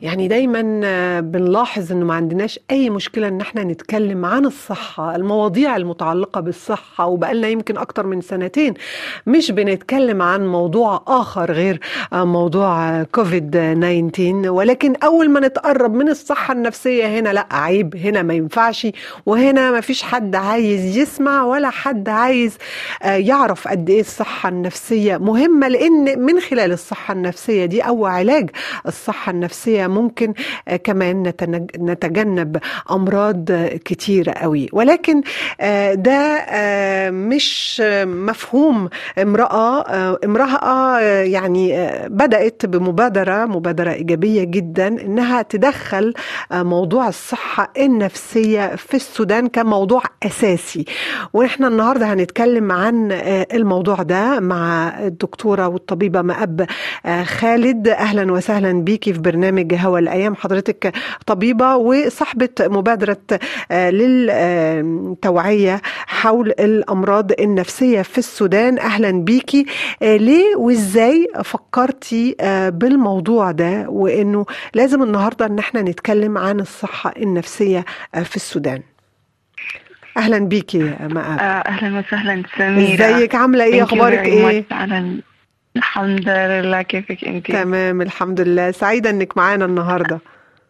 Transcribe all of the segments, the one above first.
يعني دايما آه، بنلاحظ انه ما عندناش اي مشكله ان احنا نتكلم عن الصحه المواضيع المتعلقه بالصحه وبقالنا يمكن اكتر من سنتين مش بنتكلم عن موضوع اخر غير آه، موضوع كوفيد 19 ولكن اول ما نتقرب من الصحه النفسيه هنا لا عيب هنا ما ينفعش وهنا ما فيش حد عايز يسمع ولا حد عايز آه، يعرف قد ايه الصحه النفسيه مهمه لان من خلال الصحه النفسيه دي او علاج الصحه النفسيه ممكن آه، كمان نتنج- نتجنب امراض آه، كتيره قوي ولكن آه، ده آه، مش آه، مفهوم امراه آه، امراه آه، يعني آه، بدات بمبادره مبادره ايجابيه جدا انها تدخل آه، موضوع الصحه النفسيه في السودان كموضوع اساسي واحنا النهارده هنتكلم عن آه، الموضوع ده مع الدكتوره والطبيبه مأب آه، خالد اهلا وسهلا بيكي في برنامج هوا الايام حضرتك طبيبه وصاحبه مبادره آه، للتوعيه حول الامراض النفسيه في السودان اهلا بيكي آه، ليه وازاي فكرتي آه، بالموضوع ده وانه لازم النهارده ان احنا نتكلم عن الصحه النفسيه آه، في السودان اهلا بيكي يا مآب آه، اهلا وسهلا سميرة ازيك عامله ايه Thank you اخبارك very ايه much على الحمد لله كيفك انت تمام الحمد لله سعيده انك معانا النهارده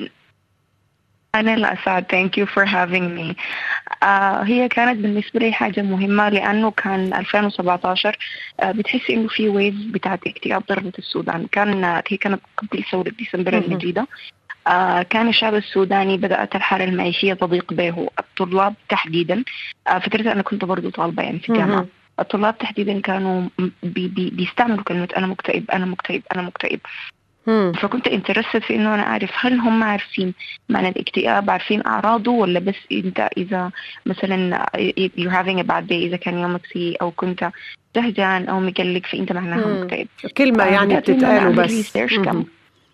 انا الاسعد thank you for having me آه هي كانت بالنسبة لي حاجة مهمة لأنه كان 2017 آه بتحسي إنه في ويف بتاعت اكتئاب ضربت السودان كان هي كانت قبل ثورة ديسمبر مهم. المجيدة آه كان الشعب السوداني بدأت الحالة المعيشية تضيق به الطلاب تحديدا آه فترة أنا كنت برضو طالبة يعني في الجامعة مهم. الطلاب تحديدا كانوا بي بي بيستعملوا كلمة أنا مكتئب أنا مكتئب أنا مكتئب مم. فكنت انترستد في انه انا اعرف هل هم عارفين معنى الاكتئاب عارفين اعراضه ولا بس انت اذا مثلا you're having a bad day اذا كان يومك سيء او كنت زهجان او مقلق فانت معناها مم. مكتئب كلمه آه، يعني بدأت إنه أنا بتتقال أعمل وبس research كم مهم.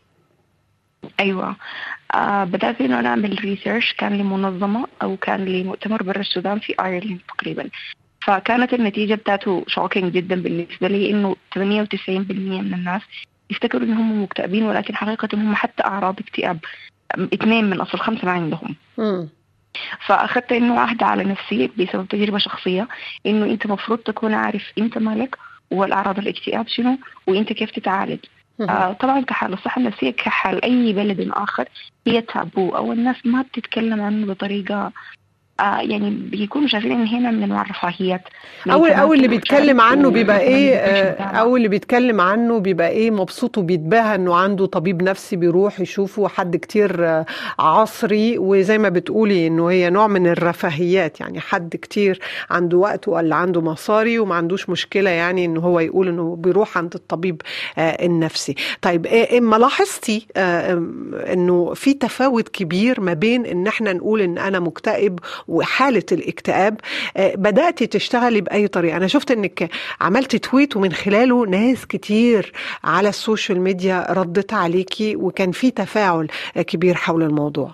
ايوه آه بدات انه انا اعمل ريسيرش كان لمنظمه او كان لمؤتمر برا السودان في ايرلند تقريبا فكانت النتيجه بتاعته شوكينج جدا بالنسبه لي انه 98% من الناس يفتكروا انهم مكتئبين ولكن حقيقه هم حتى اعراض اكتئاب اثنين من اصل خمسه ما عندهم مم. فاخذت انه عهد على نفسي بسبب تجربه شخصيه انه انت المفروض تكون عارف انت مالك والاعراض الاكتئاب شنو وانت كيف تتعالج مهم. آه طبعا كحال الصحة النفسية كحال أي بلد آخر هي تابو أو الناس ما بتتكلم عنه بطريقة آه يعني بيكونوا شايفين إن هنا من أنواع الرفاهيات او يعني او اللي كمان بيتكلم تعرف عنه و- بيبقى وكمان ايه بيكونش آه، متابع. او اللي بيتكلم عنه بيبقى ايه مبسوط وبيتباهى انه عنده طبيب نفسي بيروح يشوفه حد كتير آه، عصري وزي ما بتقولي انه هي نوع من الرفاهيات يعني حد كتير عنده وقت ولا عنده مصاري وما عندوش مشكلة يعني انه هو يقول انه بيروح عند الطبيب آه، النفسي طيب آه، اما لاحظتي آه، آم، انه في تفاوت كبير ما بين ان احنا نقول ان انا مكتئب وحالة الاكتئاب آه، بدأتي تشتغلي بأي طريقة أنا شفت أنك عملت تويت ومن خلاله ناس كتير على السوشيال ميديا ردت عليكي وكان في تفاعل آه، كبير حول الموضوع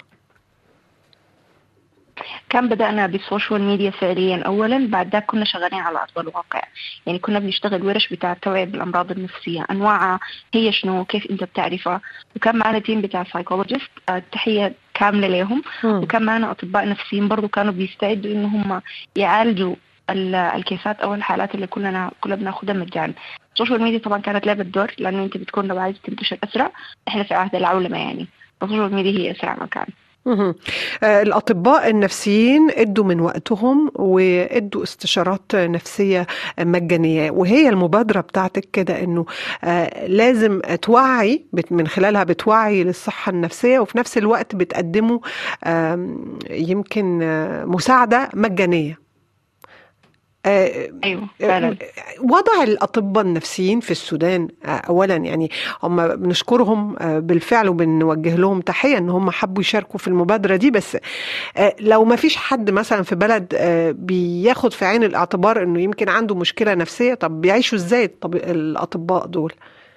كان بدأنا بالسوشيال ميديا فعليا أولا بعد ذاك كنا شغالين على أرض الواقع يعني كنا بنشتغل ورش بتاع التوعية بالأمراض النفسية أنواعها هي شنو كيف أنت بتعرفها وكان معنا تيم بتاع سايكولوجيست تحية كاملة لهم مم. وكان معنا أطباء نفسيين برضو كانوا بيستعدوا إن هم يعالجوا ال- الكيسات أو الحالات اللي كلنا كنا بناخدها مجانا السوشيال ميديا طبعا كانت لعبة دور لأنه أنت بتكون لو عايز تنتشر أسرع إحنا في عهد العولمة يعني السوشيال ميديا هي أسرع مكان مهم. آه، الأطباء النفسيين ادوا من وقتهم وادوا استشارات نفسية مجانية وهي المبادرة بتاعتك كده انه آه، لازم توعي بت- من خلالها بتوعي للصحة النفسية وفي نفس الوقت بتقدموا آم، يمكن آه، مساعدة مجانية آه، أيوه فعلا وضع الأطباء النفسيين في السودان آه، أولا يعني هم بنشكرهم آه، بالفعل وبنوجه لهم تحية إن هم حبوا يشاركوا في المبادرة دي بس آه، لو ما فيش حد مثلا في بلد آه، بياخد في عين الاعتبار إنه يمكن عنده مشكلة نفسية طب بيعيشوا إزاي الطب- الأطباء دول؟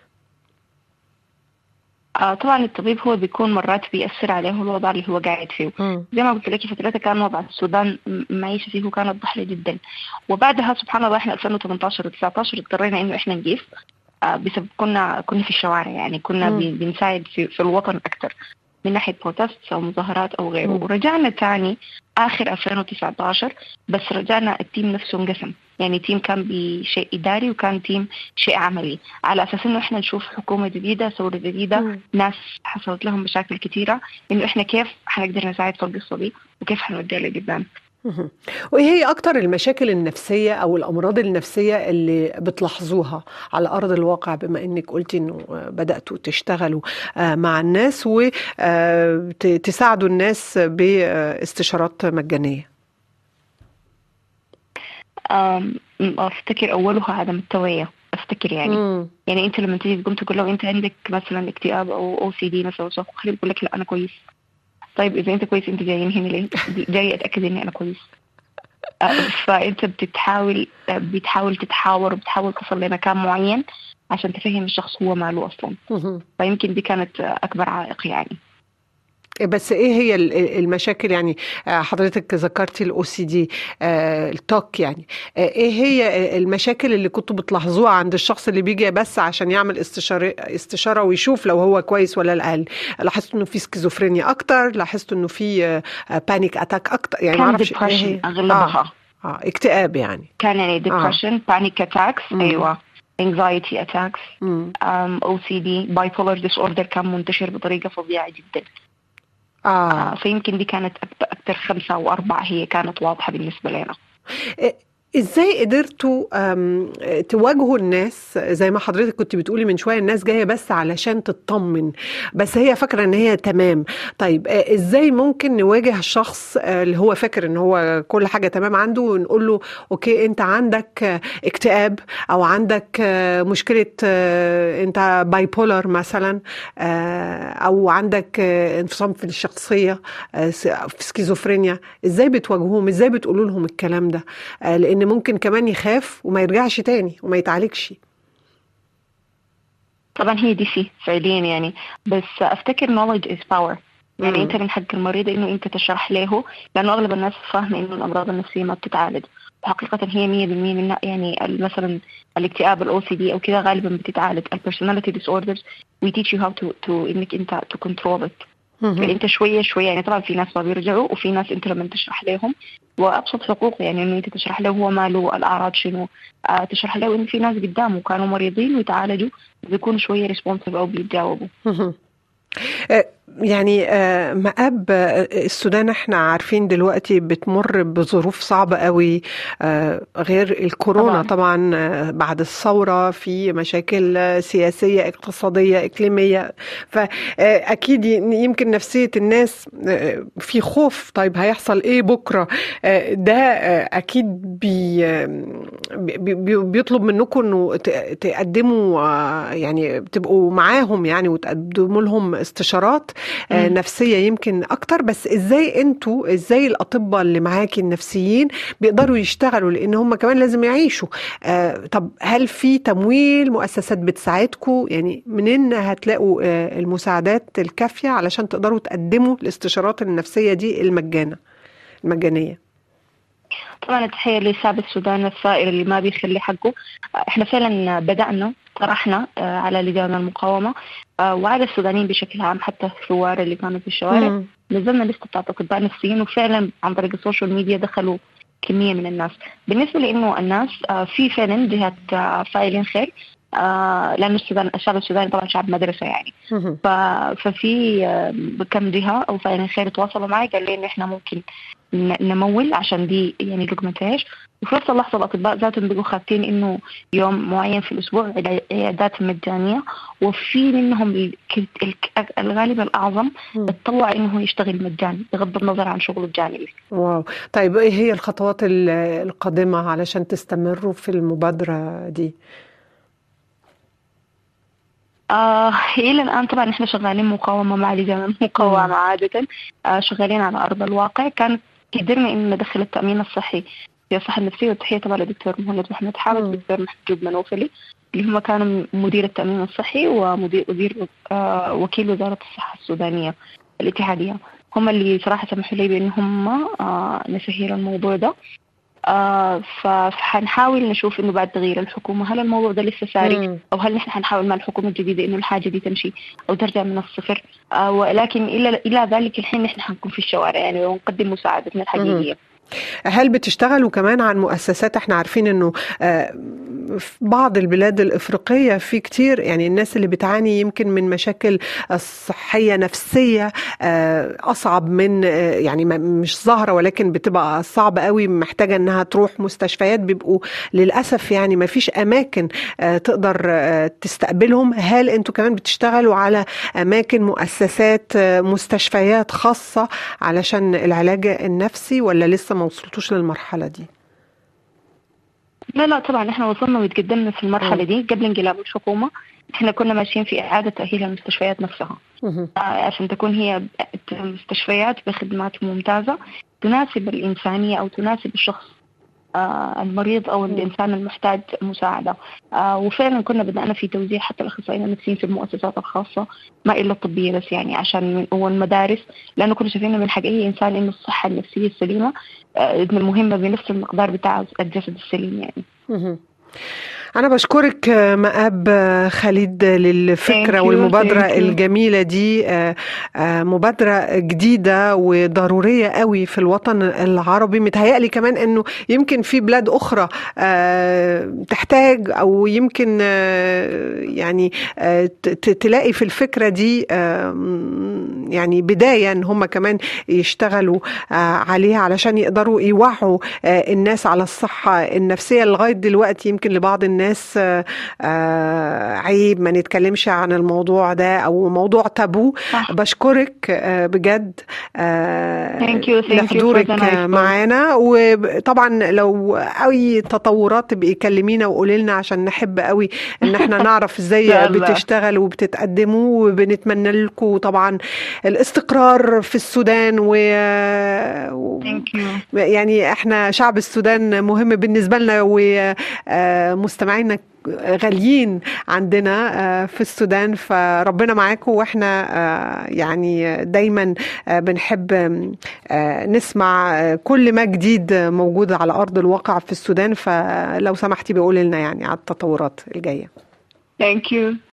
آه طبعا الطبيب هو بيكون مرات بيأثر عليه الوضع اللي هو قاعد فيه مم. زي ما قلت لك فترتها كان وضع السودان م- معيشة فيه كانت ضحلة جدا وبعدها سبحان الله احنا 2018 و19 اضطرينا انه احنا نجيف آه بسبب كنا كنا في الشوارع يعني كنا مم. بي- بنساعد في, في الوطن اكثر من ناحيه بروتست او مظاهرات او غيره مم. ورجعنا تاني اخر 2019 بس رجعنا التيم نفسه انقسم يعني تيم كان بشيء اداري وكان تيم شيء عملي على اساس انه احنا نشوف حكومه جديده ثوره جديده مم. ناس حصلت لهم مشاكل كثيره انه احنا كيف حنقدر نساعد في القصه دي وكيف حنوديها لقدام مهم. وايه هي اكتر المشاكل النفسيه او الامراض النفسيه اللي بتلاحظوها على ارض الواقع بما انك قلتي انه آه، بداتوا تشتغلوا آه، مع الناس وتساعدوا الناس باستشارات مجانيه أم، افتكر اولها عدم التوعيه افتكر يعني مم. يعني انت لما تيجي تقوم تقول له انت عندك مثلا اكتئاب او او سي دي مثلا وسوف خليه يقول لك لا انا كويس طيب اذا انت كويس انت جايين هنا ليه؟ جاي اتاكد اني انا كويس أه، فانت بتتحاول بتحاول تتحاور وبتحاول تصل لمكان معين عشان تفهم الشخص هو ماله اصلا مهم. فيمكن دي كانت اكبر عائق يعني بس ايه هي ال- المشاكل يعني آه، حضرتك ذكرتي الاو سي دي التوك يعني آه، ايه هي المشاكل اللي كنتوا بتلاحظوها عند الشخص اللي بيجي بس عشان يعمل استشاره استشاره ويشوف لو هو كويس ولا لا لاحظتوا انه في سكيزوفرينيا اكتر لاحظتوا انه في بانيك اتاك اكتر يعني ما كان اعرفش ايه هي ديبرشن اغلبها اه, آه اكتئاب يعني كان يعني ديبرشن بانيك اتاكس مم. ايوه anxiety attacks مم. او سي دي بايبولار ديس اوردر كان منتشر بطريقه فظيعه جدا اه آه، فيمكن دي كانت أكتر, أكتر خمسة أو أربعة هي كانت واضحة بالنسبة لنا ازاي قدرتوا أم، تواجهوا الناس زي ما حضرتك كنت بتقولي من شويه الناس جايه بس علشان تطمن بس هي فاكره ان هي تمام طيب آه، ازاي ممكن نواجه الشخص آه، اللي هو فاكر ان هو كل حاجه تمام عنده ونقول له اوكي انت عندك آه، اكتئاب او عندك آه، مشكله آه، انت باي بولر مثلا آه، او عندك آه، انفصام في الشخصيه آه، س- في سكيزوفرينيا ازاي بتواجهوهم ازاي بتقولوا لهم الكلام ده آه، لان ممكن كمان يخاف وما يرجعش تاني وما يتعالجش طبعا هي دي سي فعليا يعني بس أفتكر knowledge is power يعني مم. أنت من حق المريض إنه أنت تشرح له لأنه أغلب الناس فاهمة إنه الأمراض النفسية ما بتتعالج وحقيقة هي 100% من يعني ال- مثلا الاكتئاب الاو سي دي او كذا غالبا بتتعالج البيرسوناليتي ديس اوردرز we teach you how to to انك انت to control it يعني مهم. انت شويه شويه يعني طبعا في ناس ما بيرجعوا وفي ناس انت لما تشرح لهم وابسط حقوق يعني انه انت تشرح له هو ماله الاعراض شنو آه تشرح له انه في ناس قدامه كانوا مريضين ويتعالجوا بيكونوا شويه ريسبونسيف او بيتجاوبوا مهم. آه، يعني آه، مآب آه، السودان احنا عارفين دلوقتي بتمر بظروف صعبة قوي آه، غير الكورونا طبعاً. طبعا آه، بعد الثورة في مشاكل آه، سياسية اقتصادية إقليمية فأكيد يمكن نفسية الناس آه، في خوف طيب هيحصل ايه بكرة آه، ده آه، أكيد بي آه، بي- بي- بيطلب منكم انه ت- تقدموا آه، يعني تبقوا معاهم يعني وتقدموا لهم استشارات آه، مم. نفسية يمكن أكتر بس إزاي أنتوا إزاي الأطباء اللي معاكي النفسيين بيقدروا يشتغلوا لأن هم كمان لازم يعيشوا آه، طب هل في تمويل مؤسسات بتساعدكم يعني منين هتلاقوا آه، المساعدات الكافية علشان تقدروا تقدموا الاستشارات النفسية دي المجانة المجانية طبعا التحية لشعب السودان الثائر اللي ما بيخلي حقه احنا فعلا بدأنا طرحنا آه، على لجان المقاومة آه، وعلى السودانيين بشكل عام حتى الثوار اللي كانوا في الشوارع مم. نزلنا لستة بتاعت أطباء نفسيين وفعلا عن طريق السوشيال ميديا دخلوا كمية من الناس بالنسبة لأنه الناس آه، في فعلا جهة آه، فاعلين خير آه، لأنه السودان الشعب السوداني طبعا شعب مدرسة يعني مهم. ف- ففي آه، كم جهة أو فاعلين خير تواصلوا معي قال لي إن إحنا ممكن ن- نمول عشان دي يعني لقمة عيش وفي نفس اللحظة الأطباء ذاتهم بيقوا خاطين إنه يوم معين في الأسبوع علا- عيادات مجانية وفي منهم الك- الك- الغالب الأعظم مم. اتطوع إنه يشتغل مجاني بغض النظر عن شغله الجانبي واو طيب ايه هي الخطوات ال- القادمة علشان تستمروا في المبادرة دي آه إلى الآن طبعا إحنا شغالين مقاومة مع لجان المقاومة مم. عادة آه شغالين على أرض الواقع كان قدرنا إن ندخل التأمين الصحي في الصحة النفسية والتحية طبعا للدكتور مهند محمد حامد مم. والدكتور محجوب منوفلي اللي هم كانوا مدير التأمين الصحي ومدير وزير آه وكيل وزارة الصحة السودانية الاتحادية هم اللي صراحة سمحوا لي بأن هم آه نسهل الموضوع ده آه فحنحاول نشوف انه بعد تغيير الحكومه هل الموضوع ده لسه ساري مم. او هل نحن حنحاول مع الحكومه الجديده انه الحاجه دي تمشي او ترجع من الصفر آه ولكن الى الى ذلك الحين نحن حنكون في الشوارع يعني ونقدم مساعدتنا الحقيقيه هل بتشتغلوا كمان عن مؤسسات احنا عارفين انه آه، في بعض البلاد الافريقيه في كتير يعني الناس اللي بتعاني يمكن من مشاكل صحيه نفسيه آه، اصعب من آه، يعني ما- مش ظاهره ولكن بتبقى صعبه قوي محتاجه انها تروح مستشفيات بيبقوا للاسف يعني ما فيش اماكن آه، تقدر آه، تستقبلهم هل انتوا كمان بتشتغلوا على اماكن مؤسسات آه، مستشفيات خاصه علشان العلاج النفسي ولا لسه ما وصلتوش للمرحله دي لا لا طبعا احنا وصلنا وتقدمنا في المرحله مم. دي قبل انقلاب الحكومه احنا كنا ماشيين في اعاده تاهيل المستشفيات نفسها مهم. آه، عشان تكون هي مستشفيات بخدمات ممتازة تناسب الإنسانية أو تناسب الشخص آه، المريض أو الإنسان المحتاج مساعدة آه، وفعلا كنا بدأنا في توزيع حتى الأخصائيين النفسيين في المؤسسات الخاصة ما إلا الطبية بس يعني عشان من والمدارس لأنه كنا شايفين إنه من حق أي إنسان إنه الصحة النفسية السليمة آه، مهمة بنفس المقدار بتاع الجسد السليم يعني مهم. أنا بشكرك آه، مآب آه، خالد للفكرة Thank you, والمبادرة thank you. الجميلة دي آه، آه، مبادرة جديدة وضرورية قوي في الوطن العربي متهيألي كمان أنه يمكن في بلاد أخرى آه، تحتاج أو يمكن آه، يعني آه، ت- ت- تلاقي في الفكرة دي آه، يعني بداية أن هم كمان يشتغلوا آه، عليها علشان يقدروا يوعوا آه، الناس على الصحة النفسية لغاية دلوقتي يمكن لبعض الناس آه، آه، عيب ما نتكلمش عن الموضوع ده أو موضوع تابو صح بشكرك آه، بجد آه، Thank you, thank you for لحضورك the nice talk. معانا وطبعا لو أي تطورات تبقي كلمينا وقولي لنا عشان نحب قوي ان احنا نعرف إن ازاي شاء الله. بتشتغلوا وبتتقدموا وبنتمنى لكم طبعا الاستقرار في السودان و Thank you يعني احنا شعب السودان مهم بالنسبه لنا ومستمعينا غاليين عندنا آه، في السودان فربنا معاكم واحنا آه، يعني دايما آه، بنحب آه، نسمع آه، كل ما جديد موجود على ارض الواقع في السودان فلو سمحتي بقول لنا يعني على التطورات الجايه Thank you